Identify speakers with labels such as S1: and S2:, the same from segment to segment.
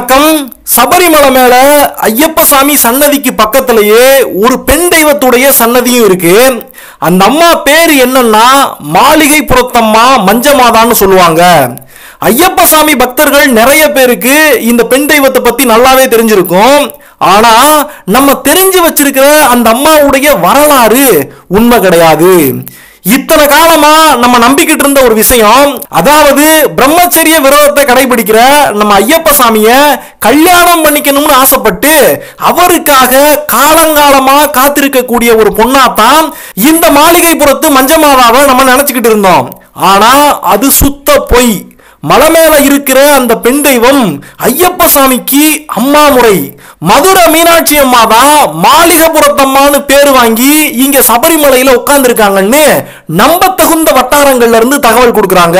S1: வணக்கம் சபரிமலை மேல ஐயப்ப சாமி சன்னதிக்கு பக்கத்திலேயே ஒரு பெண் தெய்வத்துடைய சன்னதியும் இருக்கு அந்த அம்மா பேர் என்னன்னா மாளிகை புறத்தம்மா மஞ்சமாதான்னு சொல்லுவாங்க ஐயப்ப சாமி பக்தர்கள் நிறைய பேருக்கு இந்த பெண் தெய்வத்தை பத்தி நல்லாவே தெரிஞ்சிருக்கும் ஆனா நம்ம தெரிஞ்சு வச்சிருக்கிற அந்த அம்மாவுடைய வரலாறு உண்மை கிடையாது இத்தனை காலமா நம்ம நம்பிக்கிட்டு இருந்த ஒரு விஷயம் அதாவது பிரம்மச்சரிய விரோதத்தை கடைபிடிக்கிற நம்ம ஐயப்ப சாமிய கல்யாணம் பண்ணிக்கணும்னு ஆசைப்பட்டு அவருக்காக காலங்காலமா காத்திருக்கக்கூடிய ஒரு பொண்ணாத்தான் இந்த மாளிகைப்புறத்து மஞ்சமாதாவை நம்ம நினைச்சுக்கிட்டு இருந்தோம் ஆனா அது சுத்த பொய் மலை மேல இருக்கிற அந்த பெண் தெய்வம் ஐயப்ப சாமிக்கு அம்மா முறை மதுரை மீனாட்சி அம்மா தான் மாளிகபுரத்தம்மான்னு பேர் வாங்கி இங்க சபரிமலையில உட்கார்ந்துருக்காங்கன்னு நம்ப தகுந்த வட்டாரங்கள்ல இருந்து தகவல் கொடுக்குறாங்க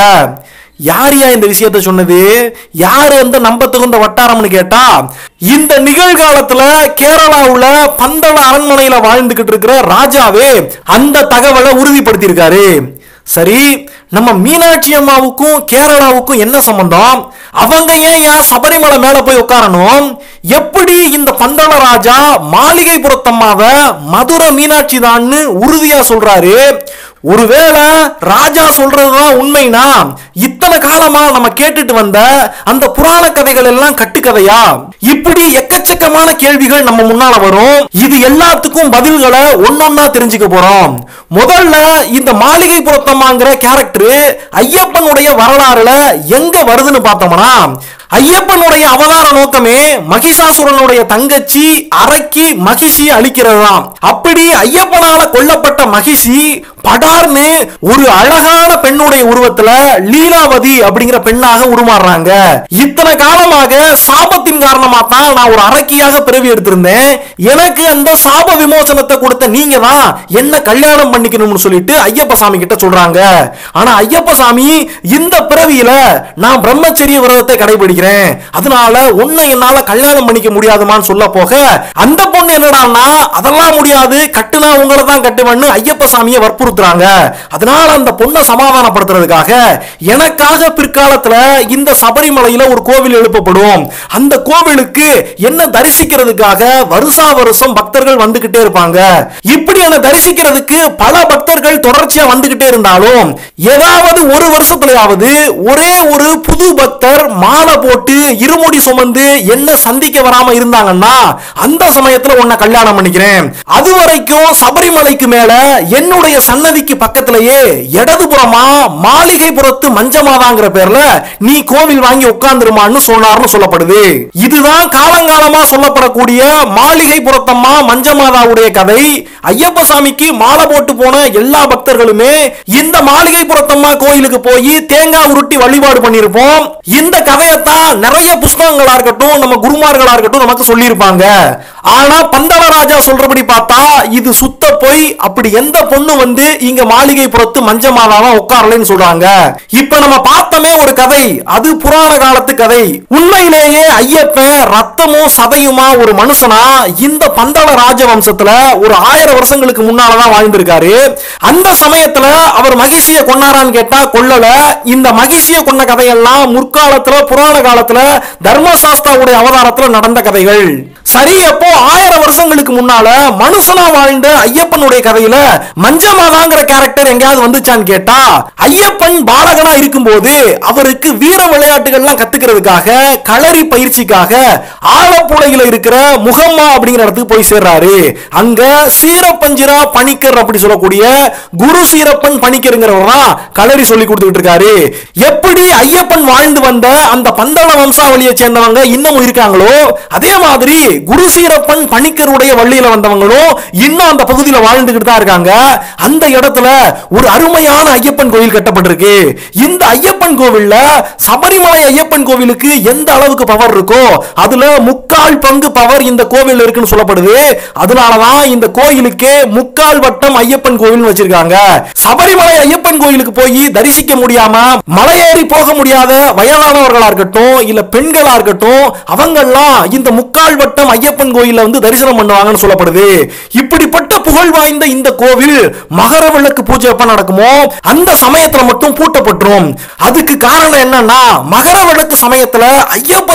S1: யார் யா இந்த விஷயத்த சொன்னது யாரு அந்த நம்ப தகுந்த வட்டாரம்னு கேட்டா இந்த நிகழ்காலத்துல கேரளாவுல பந்தள அரண்மனையில வாழ்ந்துகிட்டு இருக்கிற ராஜாவே அந்த தகவலை உறுதிப்படுத்தியிருக்காரு சரி நம்ம மீனாட்சி அம்மாவுக்கும் கேரளாவுக்கும் என்ன சம்பந்தம் அவங்க ஏன் ஏன் சபரிமலை மேல போய் உட்காரணும் எப்படி இந்த பந்தள ராஜா மாளிகை புறத்தம்மாவை மதுரை மீனாட்சி தான்னு உறுதியா சொல்றாரு ஒருவேளை ராஜா சொல்றதுதான் உண்மைனா இத்தனை காலமா நம்ம கேட்டுட்டு வந்த அந்த புராண கதைகள் எல்லாம் கட்டுக்கதையா இப்படி எக்கச்சக்கமான கேள்விகள் நம்ம முன்னால வரும் இது எல்லாத்துக்கும் பதில்களை ஒன்னொன்னா தெரிஞ்சுக்க போறோம் முதல்ல இந்த மாளிகை புறத்தம்மாங்கிற கேரக்டர் ஐயப்பனுடைய வரலாறுல எங்க வருதுன்னு பார்த்தோம்னா ஐயப்பனுடைய அவதார நோக்கமே மகிஷாசுரனுடைய தங்கச்சி அரக்கி மகிஷி அழிக்கிறதுதான் அப்படி ஐயப்பனால கொல்லப்பட்ட மகிஷி படார்னு ஒரு அழகான பெண்ணுடைய உருவத்துல லீலாவதி அப்படிங்கிற பெண்ணாக உருமாறுறாங்க இத்தனை காலமாக சாபத்தின் காரணமா தான் நான் ஒரு அரக்கியாக பிறவி எடுத்திருந்தேன் எனக்கு அந்த சாப விமோசனத்தை கொடுத்த நீங்க தான் என்ன கல்யாணம் பண்ணிக்கணும்னு சொல்லிட்டு ஐயப்ப சாமி கிட்ட சொல்றாங்க ஆனா ஐயப்ப சாமி இந்த பிறவியில நான் பிரம்மச்சரிய விரதத்தை கடைபிடிக்கிறேன் அதனால உன்னை என்னால கல்யாணம் பண்ணிக்க முடியாதுமான்னு சொல்ல போக அந்த பொண்ணு என்னடான்னா அதெல்லாம் முடியாது கட்டுனா உங்களை தான் கட்டுவேன்னு ஐயப்ப சாமியை வற்புறுத்துறாங்க அதனால அந்த பொண்ணை சமாதானப்படுத்துறதுக்காக எனக்காக பிற்காலத்துல இந்த சபரிமலையில ஒரு கோவில் எழுப்பப்படும் அந்த கோவிலுக்கு என்ன தரிசிக்கிறதுக்காக வருஷா வருஷம் பக்தர்கள் வந்துகிட்டே இருப்பாங்க இப்படி என்ன தரிசிக்கிறதுக்கு பல பக்தர்கள் தொடர்ச்சியா வந்துகிட்டே இருந்தாலும் ஏதாவது ஒரு வருஷத்துலயாவது ஒரே ஒரு புது பக்தர் மாலை போட்டு இருமுடி சுமந்து என்ன சந்திக்க வராம இருந்தாங்கன்னா அந்த சமயத்துல உன்னை கல்யாணம் பண்ணிக்கிறேன் அது வரைக்கும் சபரிமலைக்கு மேல என்னுடைய சன்னதிக்கு பக்கத்திலேயே இடதுபுறமா மாளிகைபுரத்து மஞ்சமாதாங்கிற பேர்ல நீ கோவில் வாங்கி உட்கார்ந்துருமான்னு சொன்னார்னு சொல்லப்படுது இதுதான் காலங்காலமா சொல்லப்படக்கூடிய மாளிகைபுரத்தம்மா மஞ்சமாதாவுடைய கதை ஐயப்ப சாமிக்கு மாலை போட்டு போன எல்லா பக்தர்களுமே இந்த மாளிகைபுரத்தம்மா கோயிலுக்கு போய் தேங்காய் உருட்டி வழிபாடு பண்ணியிருப்போம் இந்த கதையத்தான் நிறைய புஸ்தகங்களா இருக்கட்டும் நம்ம குருமார்களா இருக்கட்டும் நமக்கு சொல்லியிருப்பாங்க ஆனா பந்தள ராஜா சொல்றபடி பார்த்தா இது சுத்த போய் அப்படி எந்த பொண்ணு வந்து இங்க மாளிகை புறத்து மஞ்ச மாதாவா உட்காரலன்னு சொல்றாங்க இப்ப நம்ம பார்த்தோமே ஒரு கதை அது புராண காலத்து கதை உண்மையிலேயே ஐயப்பன் ரத்தமும் சதையுமா ஒரு மனுஷனா இந்த பந்தள ராஜவம்சத்துல ஒரு ஆயிரம் வருஷங்களுக்கு முன்னாலதான் வாழ்ந்திருக்காரு அந்த சமயத்துல அவர் மகிழ்ச்சிய கொண்டாரான்னு கேட்டா கொல்லல இந்த மகிழ்ச்சிய கொண்ட கதையெல்லாம் முற்காலத்துல புராண காலத்துல தர்மசாஸ்தாவுடைய அவதாரத்துல நடந்த கதைகள் சரி அப்போ ஆயிரம் வருஷங்களுக்கு முன்னால மனுஷனா வாழ்ந்த ஐயப்பனுடைய கதையில மஞ்சமாதாங்கிற கேரக்டர் எங்கேயாவது வந்துச்சான்னு கேட்டா ஐயப்பன் பாலகனா இருக்கும்போது அவருக்கு வீர விளையாட்டுகள்லாம் கத்துக்கிறதுக்காக களரி பயிற்சிக்காக ஆலப்புழையில இருக்கிற முகம்மா அப்படிங்கிற இடத்துக்கு போய் சேர்றாரு அங்க சீரப்பஞ்சிரா பணிக்கர் அப்படி சொல்லக்கூடிய குரு சீரப்பன் பணிக்கருங்கிறவர் தான் களரி சொல்லி கொடுத்துட்டு இருக்காரு எப்படி ஐயப்பன் வாழ்ந்து வந்த அந்த பந்தள வம்சாவளியை சேர்ந்தவங்க இன்னமும் இருக்காங்களோ அதே மாதிரி குரு சீரப்பன் பணிக்கருடைய வள்ளியில வந்தவங்களும் இன்னும் அந்த பகுதியில வாழ்ந்துகிட்டு தான் இருக்காங்க அந்த இடத்துல ஒரு அருமையான ஐயப்பன் கோவில் கட்டப்பட்டிருக்கு இந்த ஐயப்பன் கோவில்ல சபரிமலை ஐயப்பன் கோவிலுக்கு எந்த அளவுக்கு பவர் இருக்கோ அதுல முக்கால் பங்கு பவர் இந்த கோவில் இருக்குன்னு சொல்லப்படுது அதனாலதான் இந்த கோயிலுக்கே முக்கால் வட்டம் ஐயப்பன் கோவில் வச்சிருக்காங்க சபரிமலை ஐயப்பன் கோயிலுக்கு போய் தரிசிக்க முடியாம மலையேறி போக முடியாத வயதானவர்களா இருக்கட்டும் இல்ல பெண்களா இருக்கட்டும் அவங்கெல்லாம் இந்த முக்கால் வட்டம் ஐயப்பன் கோயில்ல வந்து தரிசனம் பண்ணுவாங்கன்னு சொல்லப்படுது இப்படிப்பட்ட புகழ் வாய்ந்த இந்த கோவில் மகர விளக்கு பூஜை எப்ப நடக்குமோ அந்த சமயத்துல மட்டும் பூட்டப்பட்டுரும் அதுக்கு காரணம் என்னன்னா மகர விளக்கு சமயத்துல ஐயப்ப சாமியுடைய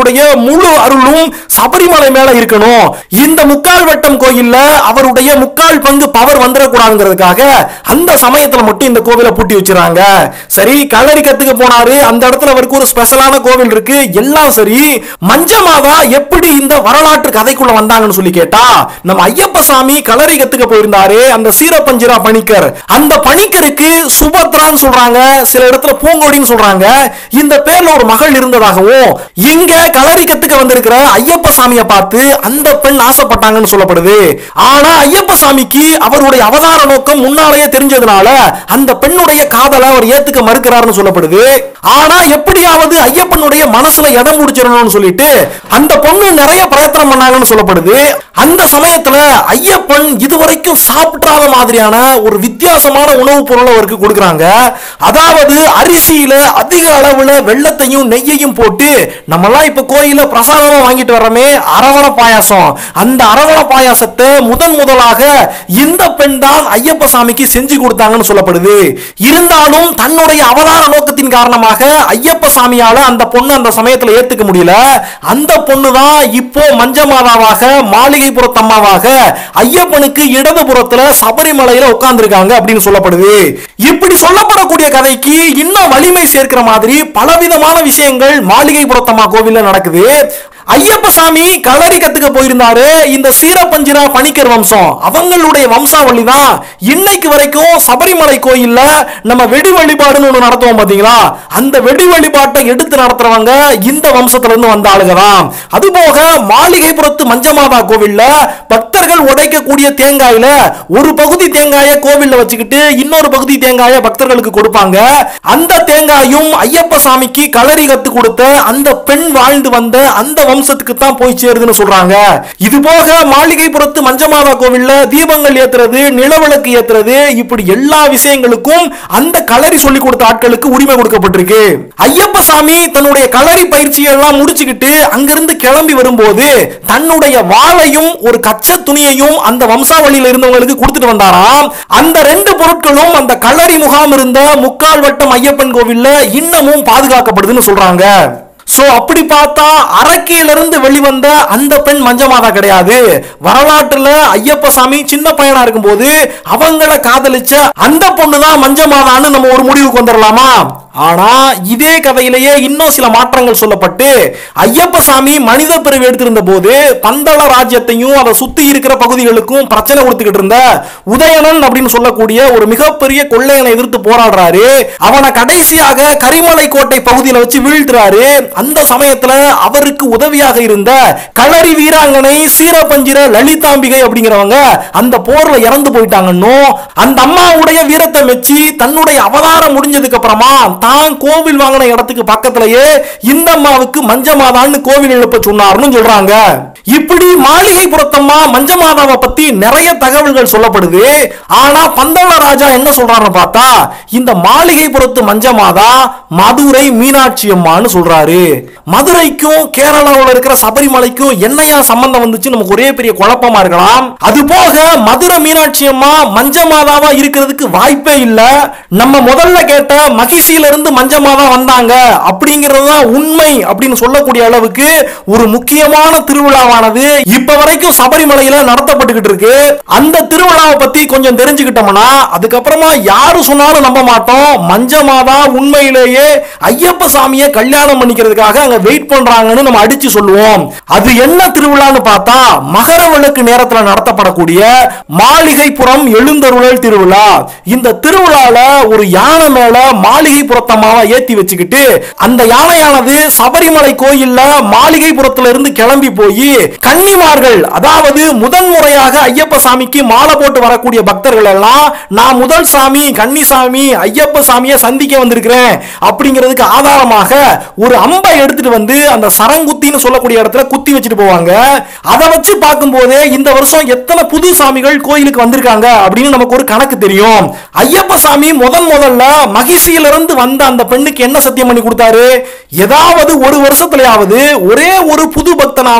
S1: ஐயப்பனுடைய முழு அருளும் சபரிமலை மேல இருக்கணும் இந்த முக்கால் வட்டம் கோயில்ல அவருடைய முக்கால் பங்கு பவர் வந்துடக்கூடாதுங்கிறதுக்காக அந்த சமயத்துல மட்டும் இந்த கோவிலை பூட்டி வச்சிருக்காங்க சரி களரி கத்துக்க போனாரு அந்த இடத்துல அவருக்கு ஒரு ஸ்பெஷலான கோவில் இருக்கு எல்லாம் சரி மஞ்சமாதா எப்படி இந்த வரலாற்று கதைக்குள்ள வந்தாங்கன்னு சொல்லி கேட்டா நம்ம ஐயப்ப சாமி களரி கத்துக்க போயிருந்தாரு அந்த சீரப்பஞ்சிரா பணிக்கர் அந்த பணிக்கருக்கு சுபத்ரான்னு சொல்றாங்க சில இடத்துல பூங்கோடின்னு சொல்றாங்க இந்த பேர்ல ஒரு மகள் இருந்ததாகவும் இங்க களரி கத்துக்க வந்திருக்கிற ஐயப்ப சாமியை பார்த்து அந்த பெண் ஆசைப்பட்டாங்கன்னு சொல்லப்படுது ஆனா ஐயப்ப சாமிக்கு அவருடைய அவதார நோக்கம் முன்னாலேயே தெரிஞ்சதுனால அந்த பெண்ணுடைய காதலை அவர் ஏத்துக்க மறுக்கிறாருன்னு சொல்லப்படுது ஆனா எப்படியாவது ஐயப்பனுடைய மனசுல இடம் முடிச்சிடணும்னு சொல்லிட்டு அந்த பொண்ணு நிறைய பிரயத்தனம் பண்ணாங்கன்னு சொல்லப்படுது அந்த சமயத்துல ஐயப்பன் இதுவரைக்கும் சாப்பிடாத மாதிரியான ஒரு வித்தியாசமான உணவுப் பொருளை அவருக்கு கொடுக்குறாங்க அதாவது அரிசியில அதிக அளவுல வெள்ளத்தையும் நெய்யையும் போட்டு நம்மலாம் இப்ப கோயில பிரசாதமா வாங்கிட்டு வர்றோமே அரவண பாயாசம் அந்த அரவண பாயாசத்தை முதன் முதலாக இந்த பெண் தான் ஐயப்ப சாமிக்கு செஞ்சு கொடுத்தாங்கன்னு சொல்லப்படுது இருந்தாலும் தன்னுடைய அவதார நோக்கத்தின் காரணமாக ஐயப்ப சாமியால அந்த பொண்ணு அந்த சமயத்துல ஏத்துக்க முடியல அந்த பொண்ணு தான் இப்போ மஞ்சமாதாவாக மாளிகைப்புறத்தம்மாவாக ஐயப்பனுக்கு இடதுபுறத்துல சபரிமலையில உட்கார்ந்துருக்காங்க அப்படின்னு சொல்லப்படுது இப்படி சொல்லப்படக்கூடிய கதைக்கு இன்னும் வலிமை சேர்க்கிற மாதிரி பலவிதமான விஷயங்கள் மாளிகைப்புறத்தம்மா கோவில்ல நடக்குது ஐயப்ப சாமி களரி கத்துக்க போயிருந்தாரு இந்த சீரப்பஞ்சிரா பணிக்கர் வம்சம் அவங்களுடைய வம்சாவளி தான் இன்னைக்கு வரைக்கும் சபரிமலை கோயில்ல நம்ம வெடி வழிபாடுன்னு ஒண்ணு நடத்துவோம் பாத்தீங்களா அந்த வெடி வழிபாட்டை எடுத்து நடத்துறவங்க இந்த வம்சத்துல இருந்து வந்த ஆளுங்க தான் அதுபோக மாளிகைப்புறத்து மஞ்சமாதா கோவில்ல பக்தர்கள் உடைக்கக்கூடிய தேங்காயில ஒரு பகுதி தேங்காயை கோவில்ல வச்சுக்கிட்டு இன்னொரு பகுதி தேங்காயை பக்தர்களுக்கு கொடுப்பாங்க அந்த தேங்காயும் ஐயப்ப சாமிக்கு களரி கத்து கொடுத்த அந்த பெண் வாழ்ந்து வந்த அந்த வம்சத்துக்கு தான் போய் சேருதுன்னு சொல்றாங்க இது போக மாளிகைப்புறத்து மஞ்சமாதா கோவில்ல தீபங்கள் ஏத்துறது நிலவிளக்கு ஏத்துறது இப்படி எல்லா விஷயங்களுக்கும் அந்த களரி சொல்லி கொடுத்த ஆட்களுக்கு உரிமை கொடுக்கப்பட்டிருக்கு ஐயப்ப சாமி தன்னுடைய களரி பயிற்சியை எல்லாம் முடிச்சுக்கிட்டு அங்கிருந்து கிளம்பி வரும்போது தன்னுடைய வாளையும் ஒரு கச்ச துணியையும் அந்த வம்சாவளியில இருந்தவங்களுக்கு கொடுத்துட்டு வந்தாராம் அந்த ரெண்டு பொருட்களும் அந்த களரி முகாம் இருந்த முக்கால் வட்டம் ஐயப்பன் கோவில்ல இன்னமும் பாதுகாக்கப்படுதுன்னு சொல்றாங்க சோ அப்படி பார்த்தா அரக்கையிலிருந்து வெளிவந்த அந்த பெண் மஞ்சமாதா கிடையாது வரலாற்றுல ஐயப்ப சாமி சின்ன பையனா இருக்கும்போது அவங்கள காதலிச்ச அந்த பொண்ணு தான் மஞ்சமாதான்னு நம்ம ஒரு முடிவுக்கு வந்துடலாமா ஆனா இதே கதையிலேயே இன்னும் சில மாற்றங்கள் சொல்லப்பட்டு ஐயப்ப சாமி மனித பிறவி எடுத்திருந்த போது பந்தள ராஜ்யத்தையும் அதை சுத்தி இருக்கிற பகுதிகளுக்கும் பிரச்சனை கொடுத்துக்கிட்டு இருந்த உதயணன் அப்படின்னு சொல்லக்கூடிய ஒரு மிகப்பெரிய கொள்ளையனை எதிர்த்து போராடுறாரு அவனை கடைசியாக கரிமலை கோட்டை பகுதியில வச்சு வீழ்த்துறாரு அந்த சமயத்துல அவருக்கு உதவியாக இருந்த களரி வீராங்கனை சீரபஞ்சிர லலிதாம்பிகை அப்படிங்கிறவங்க அந்த போர்ல இறந்து போயிட்டாங்கன்னு அந்த அம்மாவுடைய வீரத்தை மெச்சி தன்னுடைய அவதாரம் முடிஞ்சதுக்கு அப்புறமா தான் கோவில் வாங்கின இடத்துக்கு பக்கத்திலேயே இந்த அம்மாவுக்கு மஞ்சமாதான்னு கோவில் எழுப்ப சொன்னார்னு சொல்றாங்க இப்படி மாளிகை புறத்தம்மா மஞ்சமாதாவை பத்தி நிறைய தகவல்கள் சொல்லப்படுது ஆனா பந்தள ராஜா என்ன சொல்றாருன்னு பார்த்தா இந்த மாளிகை புறத்து மஞ்சமாதா மதுரை மீனாட்சி அம்மான்னு சொல்றாரு மதுரைக்கும் கேரளாவில் இருக்கிற சபரிமலைக்கும் என்னையா சம்பந்தம் வந்துச்சு நமக்கு ஒரே பெரிய குழப்பமா இருக்கலாம் அது போக மதுரை மீனாட்சி அம்மா மஞ்சமாதாவா இருக்கிறதுக்கு வாய்ப்பே இல்ல நம்ம முதல்ல கேட்ட மகிழ்ச்சியில இருந்து மஞ்சமாதா வந்தாங்க அப்படிங்கிறது தான் உண்மை அப்படின்னு சொல்லக்கூடிய அளவுக்கு ஒரு முக்கியமான திருவிழாவானது இப்ப வரைக்கும் சபரிமலையில நடத்தப்பட்டுக்கிட்டு இருக்கு அந்த திருவிழாவை பத்தி கொஞ்சம் தெரிஞ்சுக்கிட்டோம்னா அதுக்கப்புறமா யாரு சொன்னாலும் நம்ப மாட்டோம் மஞ்சமாதா உண்மையிலேயே ஐயப்ப சாமியை கல்யாணம் பண்ணிக்கிறதுக்காக அங்க வெயிட் பண்றாங்கன்னு நம்ம அடிச்சு சொல்லுவோம் அது என்ன திருவிழான்னு பார்த்தா மகர விளக்கு நேரத்துல நடத்தப்படக்கூடிய மாளிகைப்புறம் எழுந்தருளல் திருவிழா இந்த திருவிழால ஒரு யானை மேல மாளிகைப்புறத்தம்மாவை ஏத்தி வச்சுக்கிட்டு அந்த யானையானது சபரிமலை கோயில்ல மாளிகைப்புறத்துல இருந்து கிளம்பி போய் கன்னிமார்கள் அதாவது முதன் முறையாக ஐயப்ப சாமிக்கு மாலை போட்டு வரக்கூடிய பக்தர்கள் எல்லாம் நான் முதல் சாமி கன்னிசாமி ஐயப்ப சாமியை சந்திக்க வந்திருக்கிறேன் அப்படிங்கிறதுக்கு ஆதாரமாக ஒரு அம்பை எடுத்துட்டு வந்து அந்த சரங்குத்தின்னு சொல்லக்கூடிய இடத்துல குத்தி வச்சுட்டு போவாங்க அதை வச்சு பார்க்கும்போதே இந்த வருஷம் எத்தனை புது சாமிகள் கோயிலுக்கு வந்திருக்காங்க அப்படின்னு நமக்கு ஒரு கணக்கு தெரியும் ஐயப்ப சாமி முதன் முதல்ல மகிழ்ச்சியிலிருந்து வந்த அந்த பெண்ணுக்கு என்ன சத்தியம் பண்ணி கொடுத்தாரு ஏதாவது ஒரு வருஷத்துலயாவது ஒரே ஒரு புது பக்தனாவது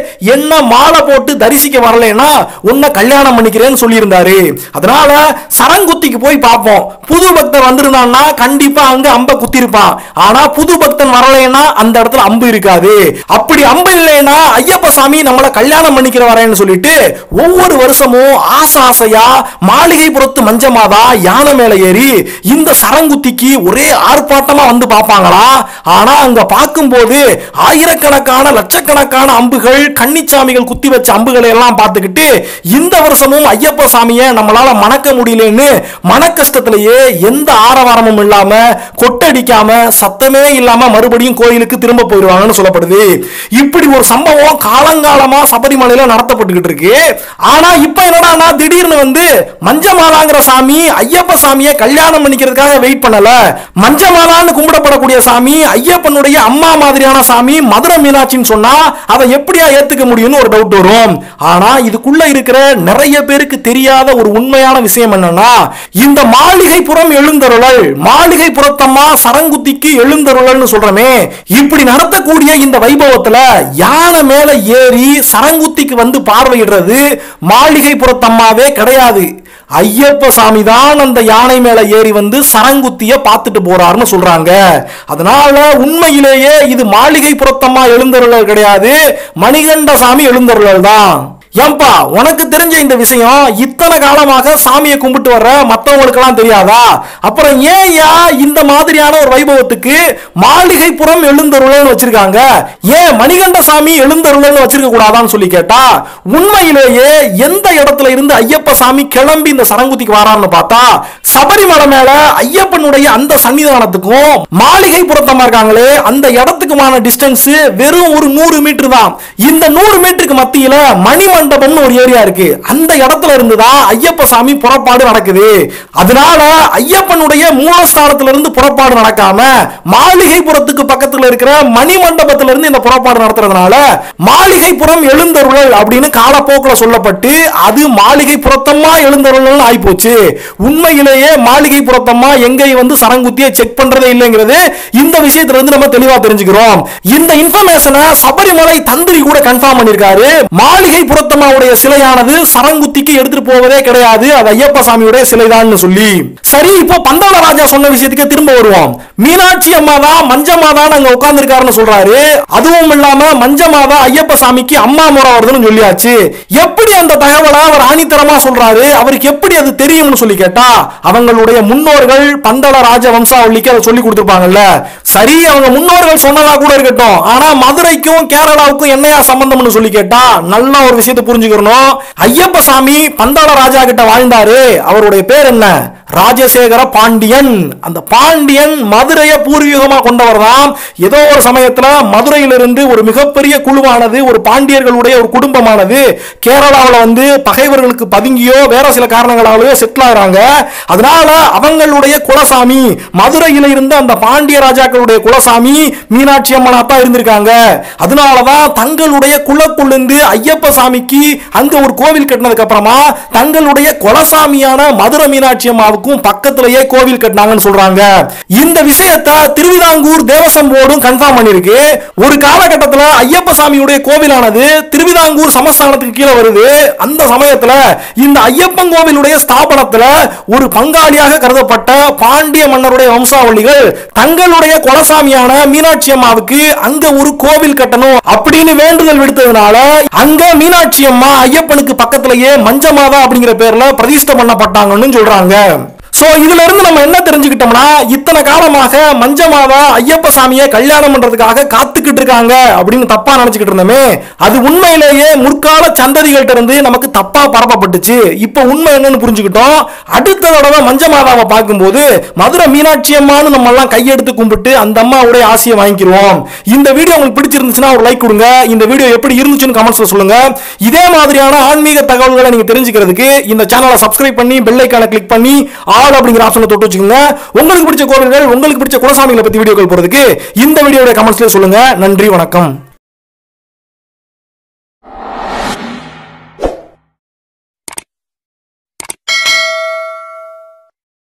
S1: என்ன மாலை போட்டு தரிசிக்க வரலைன்னா உன்னை கல்யாணம் பண்ணிக்கிறேன்னு சொல்லியிருந்தாரு அதனால சரங்குத்திக்கு போய் பார்ப்போம் புது பக்தன் வந்திருந்தான்னா கண்டிப்பா அங்க அம்ப குத்திருப்பான் ஆனா புது பக்தன் வரலைன்னா அந்த இடத்துல அம்பு இருக்காது அப்படி அம்பு இல்லைன்னா ஐயப்ப சாமி நம்மளை கல்யாணம் பண்ணிக்கிற வரேன்னு சொல்லிட்டு ஒவ்வொரு வருஷமும் ஆசை ஆசையா மாளிகைபுரத்து மஞ்சமாதா யானை மேல ஏறி இந்த சரங்குத்திக்கு ஒரே ஆர்ப்பாட்டமா வந்து பார்ப்பாங்களா ஆனா அங்க பார்க்கும்போது ஆயிரக்கணக்கான லட்சக்கணக்கான அம்புகள் கன்னிச்சாமிகள் குத்தி வச்ச அம்புகளை எல்லாம் பார்த்துக்கிட்டு இந்த வருஷமும் ஐயப்ப சாமியை நம்மளால மணக்க முடியலன்னு மன கஷ்டத்திலேயே எந்த ஆரவாரமும் இல்லாம கொட்டடிக்காம சத்தமே இல்லாம மறுபடியும் கோயிலுக்கு திரும்ப போயிடுவாங்கன்னு சொல்லப்படுது இப்படி ஒரு சம்பவம் காலங்காலமா சபரிமலையில நடத்தப்பட்டுக்கிட்டு இருக்கு ஆனா இப்ப என்னடான்னா திடீர்னு வந்து மஞ்சமாலாங்கிற சாமி ஐயப்ப சாமியை கல்யாணம் பண்ணிக்கிறதுக்காக வெயிட் பண்ணல மஞ்சமாலான்னு கும்பிடப்படக்கூடிய சாமி ஐயப்பனுடைய அம்மா மாதிரியான சாமி மதுரை மீனாட்சின்னு சொன்னா அதை எப்படியா ஏத்துக்க முடியும்னு ஒரு டவுட் வரும் ஆனா இதுக்குள்ள இருக்கிற நிறைய பேருக்கு தெரியாத ஒரு உண்மையான விஷயம் என்னன்னா இந்த மாளிகைப்புறம் எழுந்தருளல் மாளிகைப்புறத்தம்மா சரங்குத்திக்கு எழுந்தருளல்னு சொல்றமே இப்படி நடத்தக்கூடிய இந்த வைபவத்துல யானை மேல ஏறி சரங்குத்திக்கு வந்து பார்வையிடுறது மாளிகைப்புறத்தம்மாவே கிடையாது ஐயப்ப சாமி தான் அந்த யானை மேல ஏறி வந்து சரங்குத்திய பார்த்துட்டு போறாருன்னு சொல்றாங்க அதனால உண்மையிலேயே இது மாளிகை புறத்தம்மா எழுந்தருளல் கிடையாது மணிகண்ட சாமி எழுந்தருளல் தான் ஏன்பா உனக்கு தெரிஞ்ச இந்த விஷயம் இத்தனை காலமாக சாமியை கும்பிட்டு வர்ற மற்றவங்களுக்கெல்லாம் தெரியாதா அப்புறம் ஏன் யா இந்த மாதிரியான ஒரு வைபவத்துக்கு மாளிகைப்புறம் எழுந்தருளன்னு வச்சிருக்காங்க ஏன் மணிகண்ட சாமி எழுந்தருளன்னு வச்சிருக்க கூடாதான்னு சொல்லி கேட்டா உண்மையிலேயே எந்த இடத்துல இருந்து ஐயப்ப சாமி கிளம்பி இந்த சரங்குத்திக்கு வரான்னு பார்த்தா சபரிமலை மேல ஐயப்பனுடைய அந்த சன்னிதானத்துக்கும் மாளிகை புறத்தமா இருக்காங்களே அந்த இடத்துக்குமான டிஸ்டன்ஸ் வெறும் ஒரு நூறு மீட்டர் தான் இந்த நூறு மீட்டருக்கு மத்தியில மணிமண்டபம்னு ஒரு ஏரியா இருக்கு அந்த இடத்துல இருந்து தான் ஐயப்ப சாமி புறப்பாடு நடக்குது அதனால ஐயப்பனுடைய மூலஸ்தானத்துல இருந்து புறப்பாடு நடக்காம மாளிகைப்புறத்துக்கு பக்கத்துல இருக்கிற மணிமண்டபத்துல இருந்து இந்த புறப்பாடு நடத்துறதுனால மாளிகைப்புறம் எழுந்தருளல் அப்படின்னு காலப்போக்கில் சொல்லப்பட்டு அது மாளிகை புறத்தம்மா எழுந்தருளல் ஆயிப்போச்சு உண்மையிலேயே மாளிகை புறத்தம்மா எங்கேயும் வந்து சரங்குத்தியை செக் பண்றதே இல்லைங்கிறது இந்த விஷயத்துல இருந்து நம்ம தெளிவா தெரிஞ்சுக்கிறோம் இந்த இன்ஃபர்மேஷனை சபரிமலை தந்திரி கூட கன்ஃபார்ம் பண்ணிருக்காரு மாளிகை புறத்தம்மாவுடைய சிலையானது சரங்குத்திக்கு எடுத்துட்டு போவதே கிடையாது அது ஐயப்ப சாமியுடைய சிலைதான் சொல்லி சரி இப்போ பந்தவள ராஜா சொன்ன விஷயத்துக்கு திரும்ப வருவோம் மீனாட்சி அம்மா தான் மஞ்சமாதான் அங்க உட்கார்ந்துருக்காருன்னு சொல்றாரு அதுவும் இல்லாம மஞ்சமாதா ஐயப்ப சாமிக்கு அம்மா முறை வருதுன்னு சொல்லியாச்சு எப்படி அந்த தகவலை அவர் ஆணித்தரமா சொல்றாரு அவருக்கு எப்படி அது தெரியும்னு சொல்லி கேட்டா அவங்களுடைய முன்னோர்கள் பந்தள ராஜ வம்சாவளிக்கு அதை சொல்லி கொடுத்திருப்பாங்கல்ல சரி அவங்க முன்னோர்கள் சொன்னதா கூட இருக்கட்டும் ஆனா மதுரைக்கும் கேரளாவுக்கும் என்னையா சம்பந்தம்னு சொல்லி கேட்டா நல்ல ஒரு விஷயத்தை புரிஞ்சுக்கிறணும் ஐயப்ப சாமி பந்தள ராஜா கிட்ட வாழ்ந்தாரு அவருடைய பேர் என்ன ராஜசேகர பாண்டியன் அந்த பாண்டியன் மதுரையை பூர்வீகமா கொண்டவர் தான் ஏதோ ஒரு சமயத்துல மதுரையிலிருந்து ஒரு மிகப்பெரிய குழுவானது ஒரு பாண்டியர்களுடைய ஒரு குடும்பமானது கேரளாவில் வந்து பகைவர்களுக்கு பதுங்கியோ வேற சில காரணங்களாலேயோ செட்டில் ஆகிறாங்க அதனால அவங்களுடைய குலசாமி மதுரையில இருந்த அந்த பாண்டிய ராஜாக்களுடைய குலசாமி மீனாட்சி அம்மனா தான் இருந்திருக்காங்க அதனாலதான் தங்களுடைய குலக்குழுந்து ஐயப்ப சாமிக்கு அங்க ஒரு கோவில் கட்டினதுக்கு அப்புறமா தங்களுடைய குலசாமியான மதுரை மீனாட்சி அம்மாவுக்கும் பக்கத்திலேயே கோவில் கட்டினாங்கன்னு சொல்றாங்க இந்த விஷயத்தை திருவிதாங்கூர் தேவசம் போர்டும் கன்ஃபார்ம் பண்ணிருக்கு ஒரு காலகட்டத்தில் ஐயப்ப சாமியுடைய கோவிலானது திருவிதாங்கூர் சமஸ்தானத்துக்கு கீழே வருது அந்த சமயத்துல இந்த ஐயப்பன் கோவிலுடைய ஸ்தாபனத்துல ஒரு பங்காளியாக கருதப்பட்ட பாண்டிய மன்னருடைய வம்சாவளிகள் தங்களுடைய குலசாமியான மீனாட்சி அம்மாவுக்கு அங்க ஒரு கோவில் கட்டணும் அப்படின்னு வேண்டுதல் விடுத்ததுனால அங்க மீனாட்சி அம்மா ஐயப்பனுக்கு பக்கத்திலேயே மஞ்சமாதா அப்படிங்கிற பேர்ல பிரதிஷ்டை பண்ணப்பட்டாங்கன்னு சொல்றாங்க சோ இதுல இருந்து நம்ம என்ன தெரிஞ்சுக்கிட்டோம்னா இத்தனை காலமாக மஞ்சமாவா ஐயப்ப சாமியை கல்யாணம் பண்றதுக்காக காத்துக்கிட்டு இருக்காங்க அப்படின்னு தப்பா நினைச்சுக்கிட்டு இருந்தோமே அது உண்மையிலேயே முற்கால சந்ததிகள்ட்ட இருந்து நமக்கு தப்பா பரப்பப்பட்டுச்சு இப்ப உண்மை என்னன்னு புரிஞ்சுக்கிட்டோம் அடுத்த தடவை மஞ்சமாதாவை பார்க்கும்போது மதுரை மீனாட்சி அம்மான்னு நம்ம எல்லாம் கையெடுத்து கும்பிட்டு அந்த அம்மாவுடைய ஆசையை வாங்கிக்கிறோம் இந்த வீடியோ உங்களுக்கு பிடிச்சிருந்துச்சுன்னா ஒரு லைக் கொடுங்க இந்த வீடியோ எப்படி இருந்துச்சுன்னு கமெண்ட்ஸ்ல சொல்லுங்க இதே மாதிரியான ஆன்மீக தகவல்களை நீங்க தெரிஞ்சுக்கிறதுக்கு இந்த சேனலை சப்ஸ்கிரைப் பண்ணி பெல் ஐக்கானை கிளிக் பண்ணி ஆல் அப்படிங்கிற ஆப்ஷனை தொட்டு வச்சுக்கோங்க உங்களுக்கு பிடிச்ச கோவில்கள் உங்களுக்கு பிடிச்ச குலசாமிகளை பத்தி வீடியோக்கள் போறதுக்கு இந்த வீடியோட கமெண்ட்ஸ்ல சொல்லுங்க நன்றி வணக்கம்